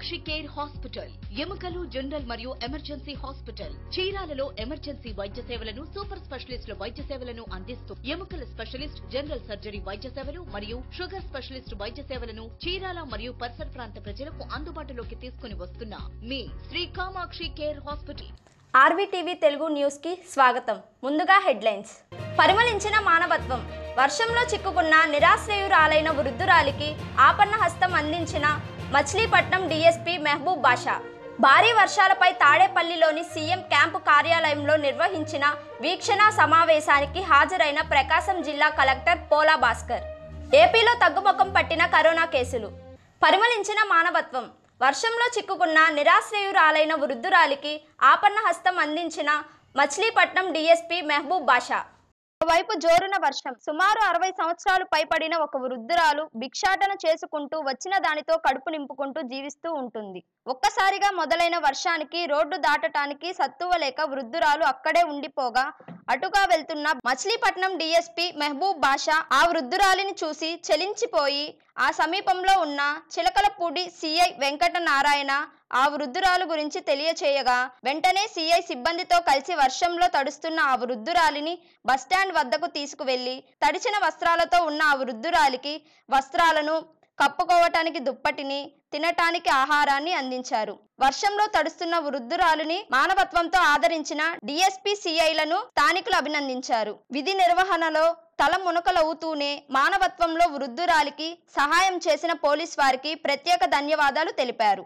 Kamakshi care hospital ఎముకలు general మరియు emergency hospital చీరాలలో ఎమర్జెన్సీ వైద్య సేవలను సూపర్ స్పెషలిస్టుల వైద్య సేవలను అందిస్తూ ఎముకల స్పెషలిస్ట్ జనరల్ సర్జరీ వైద్య సేవలు మరియు షుగర్ స్పెషలిస్ట్ వైద్య సేవలను చీరాల మరియు పరిసర ప్రాంత ప్రజలకు అందుబాటులోకి తీసుకుని వస్తున్న మీ Shri Kamakshi care hospital RVTV Telugu న్యూస్కి స్వాగతం ముందుగా హెడ్లైన్స్ పరిమళించిన మానవత్వం వర్షంలో చిక్కుకున్న నిరాశ్రయురాలైన వృద్ధురాలికి ఆపన్న హస్తం అందించిన మచిలీపట్నం డీఎస్పీ మెహబూబ్ బాషా భారీ వర్షాలపై తాడేపల్లిలోని సీఎం క్యాంపు కార్యాలయంలో నిర్వహించిన వీక్షణ సమావేశానికి హాజరైన ప్రకాశం జిల్లా కలెక్టర్ పోలా భాస్కర్ ఏపీలో తగ్గుముఖం పట్టిన కరోనా కేసులు పరిమళించిన మానవత్వం వర్షంలో చిక్కుకున్న నిరాశ్రయురాలైన వృద్ధురాలికి ఆపన్న హస్తం అందించిన మచిలీపట్నం డీఎస్పీ మెహబూబ్ బాషా వైపు జోరున వర్షం సుమారు అరవై సంవత్సరాలు పైబడిన ఒక వృద్ధురాలు భిక్షాటన చేసుకుంటూ వచ్చిన దానితో కడుపు నింపుకుంటూ జీవిస్తూ ఉంటుంది ఒక్కసారిగా మొదలైన వర్షానికి రోడ్డు దాటటానికి సత్తువ లేక వృద్ధురాలు అక్కడే ఉండిపోగా అటుగా వెళ్తున్న మచిలీపట్నం డీఎస్పీ మెహబూబ్ బాషా ఆ వృద్ధురాలిని చూసి చలించిపోయి ఆ సమీపంలో ఉన్న చిలకలపూడి సిఐ వెంకట నారాయణ ఆ వృద్ధురాలు గురించి తెలియచేయగా వెంటనే సిఐ సిబ్బందితో కలిసి వర్షంలో తడుస్తున్న ఆ వృద్ధురాలిని బస్టాండ్ వద్దకు తీసుకువెళ్లి తడిచిన వస్త్రాలతో ఉన్న ఆ వృద్ధురాలికి వస్త్రాలను కప్పుకోవటానికి దుప్పటిని తినటానికి ఆహారాన్ని అందించారు వర్షంలో తడుస్తున్న వృద్ధురాలుని మానవత్వంతో ఆదరించిన డిఎస్పీ సిఐలను స్థానికులు అభినందించారు విధి నిర్వహణలో తల మునకలవుతూనే మానవత్వంలో వృద్ధురాలికి సహాయం చేసిన పోలీస్ వారికి ప్రత్యేక ధన్యవాదాలు తెలిపారు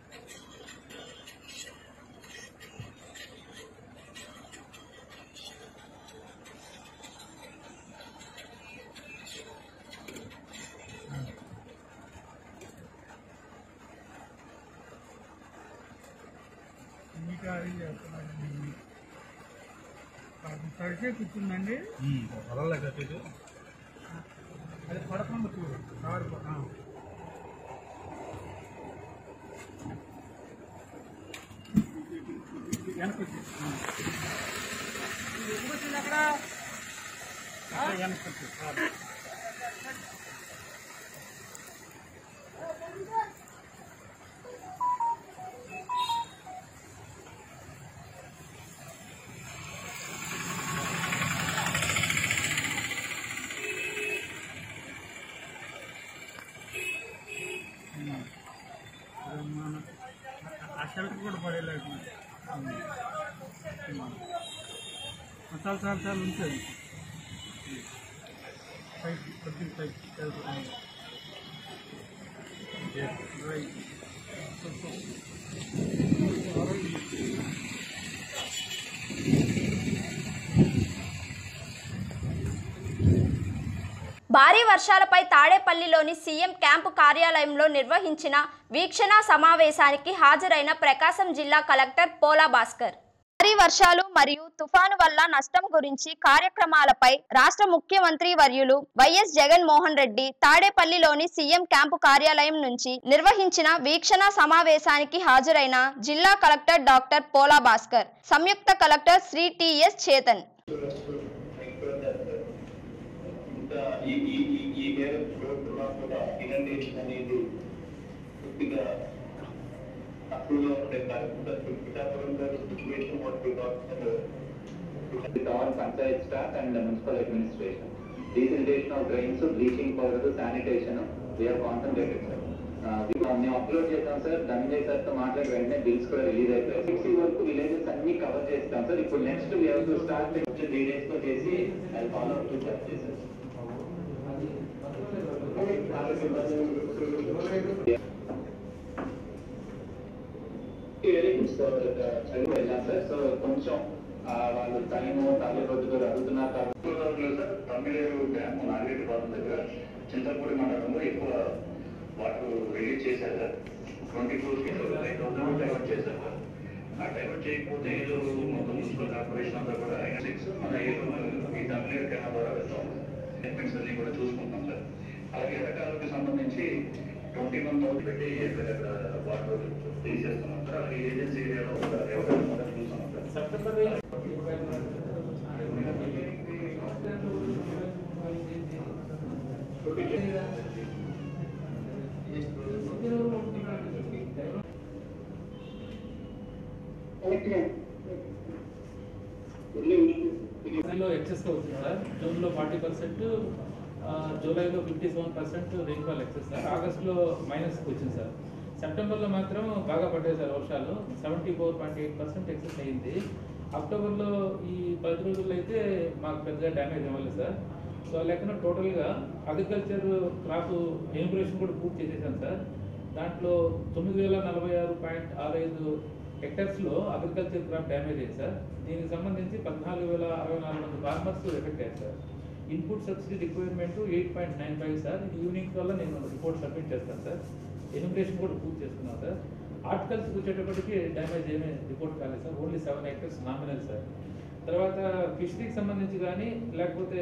ఇంకా అది చేస్తున్నానండి పాపం తడిసే కూర్చుందండి అలా కట్టేది అది పడకుండా చూడు కారు ప- ఆ. వెనక్కి వచ్చేసి. ఆ. ఇది ఎప్పుడు వచ్చింది అక్కడ అక్కడ వెనక్కి వచ్చేసి. ఆ. మన అసలుకి కూడా పడేలేదు చాలు చాలు చాలు ఉంటుంది సైడ్ కొద్దిగా సైడ్ రైట్ భారీ వర్షాలపై తాడేపల్లిలోని సీఎం క్యాంపు కార్యాలయంలో నిర్వహించిన వీక్షణ సమావేశానికి హాజరైన ప్రకాశం జిల్లా కలెక్టర్ పోలా భాస్కర్ భారీ వర్షాలు మరియు తుఫాను వల్ల నష్టం గురించి కార్యక్రమాలపై రాష్ట్ర ముఖ్యమంత్రి వర్యులు వైఎస్ జగన్ మోహన్ రెడ్డి తాడేపల్లిలోని సీఎం క్యాంపు కార్యాలయం నుంచి నిర్వహించిన వీక్షణ సమావేశానికి హాజరైన జిల్లా కలెక్టర్ డాక్టర్ పోలా భాస్కర్ సంయుక్త కలెక్టర్ శ్రీ టిఎస్ చేతన్ ఇంకా ఈ ఈ ఈ ఈ మేర చూడకుండా కూడా ఇనండేషన్ అనేది పూర్తిగా తక్కువగా ఉండే కాకుండా Pithapuram garu situation what we got with all panchayat staff and the municipal administration. Deceleration of drains, bleaching powder, sanitation, we have concentrated, sir. Uh, we- మేము అప్లోడ్ చేసాం సార్ ధనంజయ్ సార్ తో మాట్లాడి వెంటనే బిల్స్ కూడా రిలీజ్ అయిపోయాయి సిక్స్టీ వరకు విలేజెస్ అన్ని cover చేస్తాం సార్ ఇప్పుడు next we have to start three days తో చేసి అది ఫాలో అప్ టు చేసేది వెళ్ళాం సార్ సో కొంచెం ఆ, వాళ్ళు టైం తల్లి రోజులు అడుగుతున్నారు కాబట్టి సార్ తమిళేరు డ్యామ్ నాగేటి పాలన దగ్గర చింతపూడి మండలంలో ఎక్కువ వాటర్ రిలీజ్ చేశారు sir twenty two five thousand divert చేశారు సార్ ఆ డైవర్ట్ చేయకపోతే ఏదో మొత్తం మున్సిపల్ కార్పొరేషన్ అంతా కూడా సిక్స్ మన ఏదో ఈ తమిళేరు కెనాల్ ద్వారా వెళ్తాం ఎఫెక్ట్స్ అన్ని కూడా చూసుకుంటాం సార్ అలాగే ఎడకాలకు సంబంధించి ట్వంటీ వన్ థౌసండ్ పెట్టి ఎక్కడెక్కడ వాటర్ తీసేస్తున్నాం సార్ అలాగే ఏజెన్సీ ఏరియాలో కూడా ఎవరైనా కూడా చూస్తున్నాం సార్ జూలైలో ఎక్సెస్ అవుతుంది సార్ జూన్లో ఫార్టీ పర్సెంట్ జూలైలో fifty seven percent rainfall excess sir ఆగస్టులో మైనస్కి వచ్చింది సార్ సెప్టెంబర్లో మాత్రం బాగా పడ్డాయి సార్ వర్షాలు seventy four point eight percent excess అయ్యింది అక్టోబర్లో ఈ పది రోజుల్లో అయితే మాకు పెద్దగా డ్యామేజ్ అవ్వలేదు సార్ సో లెక్కన టోటల్గా అగ్రికల్చర్ క్రాప్ ఎన్యూమరేషన్ కూడా పూర్తి చేసేసాం సార్ దాంట్లో తొమ్మిది వేల నలభై ఆరు పాయింట్ ఆరు ఐదు హెక్టర్స్లో అగ్రికల్చర్ క్రాప్ డ్యామేజ్ అయ్యింది సార్ దీనికి సంబంధించి పద్నాలుగు వేల అరవై నాలుగు మంది ఫార్మర్స్ ఎఫెక్ట్ అయ్యారు sir input subsidy requirement eight point nine five sir ఇది ఈవినింగ్ వల్ల నేను రిపోర్ట్ సబ్మిట్ చేస్తాను సార్ ఎన్యూమరేషన్ కూడా పూర్తి చేస్తున్నాను సార్ ఆర్టికల్స్ వచ్చేటప్పటికి డ్యామేజ్ ఏమీ రిపోర్ట్ కాలేదు sir only seven hectares nominal sir తర్వాత ఫిషరీకి సంబంధించి కానీ లేకపోతే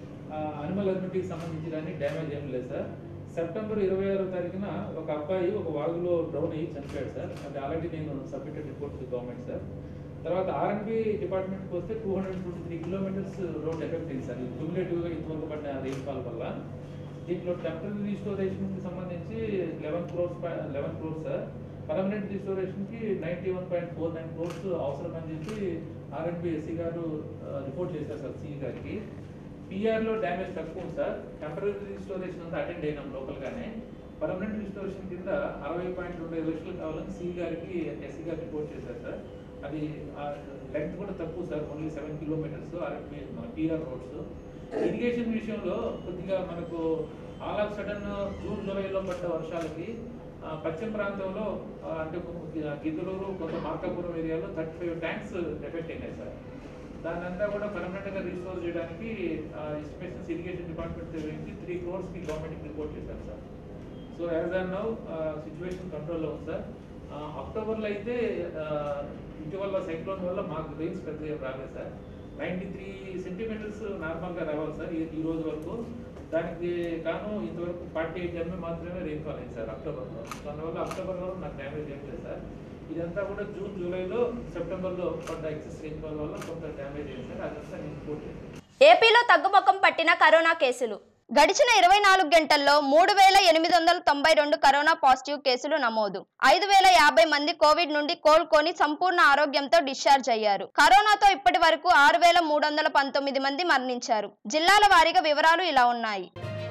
అనిమల్ హస్బెండరీకి సంబంధించి కానీ డ్యామేజ్ ఏం లేదు సార్ సెప్టెంబర్ ఇరవై ఆరో తారీఖున ఒక అబ్బాయి ఒక వాగులో డౌన్ అయ్యి చనిపోయాడు సార్ అది ఆల్రెడీ నేను submitted report to government sir తర్వాత ఆర్ఎన్బి డిపార్ట్మెంట్కి వస్తే two hundred twenty three kilometres road effect అయింది సార్ క్యుములేటివ్గా ఇంతవరకు పడిన రెయిన్ఫాల్ వల్ల దీంట్లో టెంపరీ రిస్టోరేషన్కి సంబంధించి eleven crores eleven crores sir permanent రిస్టోరేషన్కి ninety one point four nine crores అవసరం అని చెప్పి ఆర్ఎన్బి ఎస్సీ గారు రిపోర్ట్ చేశారు సార్ సిఈ గారికి పిఆర్లో డ్యామేజ్ తక్కువ ఉంది సార్ టెంపరీ రిస్టోరేషన్ అంతా అటెండ్ అయినాం లోకల్గానే పర్మనెంట్ రిస్టోరేషన్ కింద అరవై పాయింట్ రెండు ఐదు లక్షలు కావాలని సిఈ గారికి ఎస్సీ గారు రిపోర్ట్ చేశారు సార్ అది లెంగ్త్ కూడా తక్కువ sir only seven kilometres RNB మన పిఆర్ రోడ్స్ ఇరిగేషన్ విషయంలో కొద్దిగా మనకు ఆల్ ఆఫ్ సడన్ జూన్ జూలైలో పడ్డ వర్షాలకి ఆ, పశ్చిమ ప్రాంతంలో ఆ, అంటే కొ- గిద్దలూరు కొంత మార్కాపురం ఏరియాలో థర్టీ ఫైవ్ ట్యాంక్స్ ఎఫెక్ట్ అయినాయి సార్ దాని అంతా కూడా పర్మనెంట్ గా రీస్టోర్ చేయడానికి ఎస్టిమేషన్స్ ఇరిగేషన్ డిపార్ట్మెంట్ నుంచి త్రీ క్రోర్స్ కి గవర్నమెంట్ రిపోర్ట్ చేశారు sir so as on now situation కంట్రోల్లో ఉంది సార్ అక్టోబర్లో అయితే ఆ, ఇటీవల సైక్లోన్ వల్ల మాకు రెయిన్స్ పెద్దగా ఏం రాలేదు సార్ నైంటీ త్రీ సెంటీమీటర్స్ నార్మల్గా రావాలి సార్ ఈ ఈ రోజు వరకు దానికి గాను ఇంతవరకు ఫార్టీ ఎయిట్ ఎంఎం మాత్రమే రెయిన్ఫాల్ అయింది సార్ అక్టోబర్లో దానివల్ల అక్టోబర్ వరకు నాకు డ్యామేజ్ ఏం లేదు సార్ ఇదంతా కూడా జూన్ జూలైలో సెప్టెంబర్లో పడ్డ ఎక్సెస్ రెయిన్ఫాల్ వల్ల కొంత డ్యామేజ్ అయింది సార్ అదంతా నేను రిపోర్ట్ చేశాను ఏపీలో తగ్గుముఖం పట్టిన కరోనా కేసులు గడిచిన ఇరవై నాలుగు గంటల్లో మూడు వేల ఎనిమిది వందల తొంభై రెండు కరోనా పాజిటివ్ కేసులు నమోదు ఐదు వేల యాభై మంది కోవిడ్ నుండి కోలుకొని సంపూర్ణ ఆరోగ్యంతో డిశ్చార్జ్ అయ్యారు కరోనాతో ఇప్పటి వరకు ఆరు వేల మూడు వందల పంతొమ్మిది మంది మరణించారు జిల్లాల వారీగా వివరాలు ఇలా ఉన్నాయి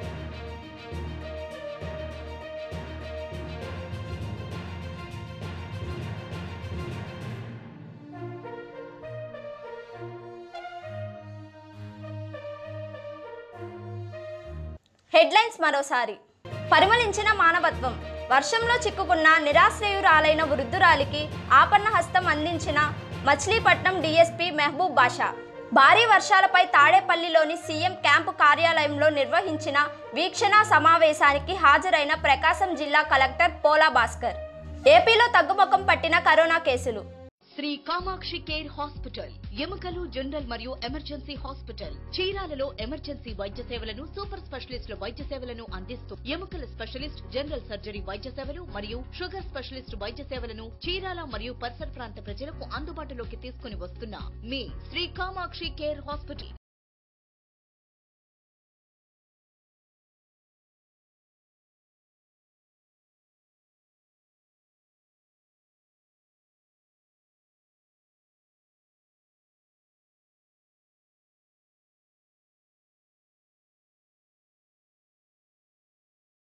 హెడ్లైన్స్ మరోసారి పరిమళించిన మానవత్వం వర్షంలో చిక్కుకున్న నిరాశ్రయురాలైన వృద్ధురాలికి ఆపన్న హస్తం అందించిన మచిలీపట్నం డీఎస్పీ మెహబూబ్ బాషా భారీ వర్షాలపై తాడేపల్లిలోని సీఎం క్యాంపు కార్యాలయంలో నిర్వహించిన వీక్షణ సమావేశానికి హాజరైన ప్రకాశం జిల్లా కలెక్టర్ పోలా భాస్కర్ ఏపీలో తగ్గుముఖం పట్టిన కరోనా కేసులు శ్రీ కామాక్షి కేర్ హాస్పిటల్ ఎముకలు జనరల్ మరియు ఎమర్జెన్సీ హాస్పిటల్ చీరాలలో ఎమర్జెన్సీ వైద్య సేవలను సూపర్ స్పెషలిస్టుల వైద్య సేవలను అందిస్తూ ఎముకల స్పెషలిస్ట్ జనరల్ సర్జరీ వైద్య సేవలు మరియు షుగర్ స్పెషలిస్ట్ వైద్య సేవలను చీరాల మరియు పరిసర ప్రాంత ప్రజలకు అందుబాటులోకి తీసుకుని వస్తున్న మీ శ్రీ కామాక్షి కేర్ హాస్పిటల్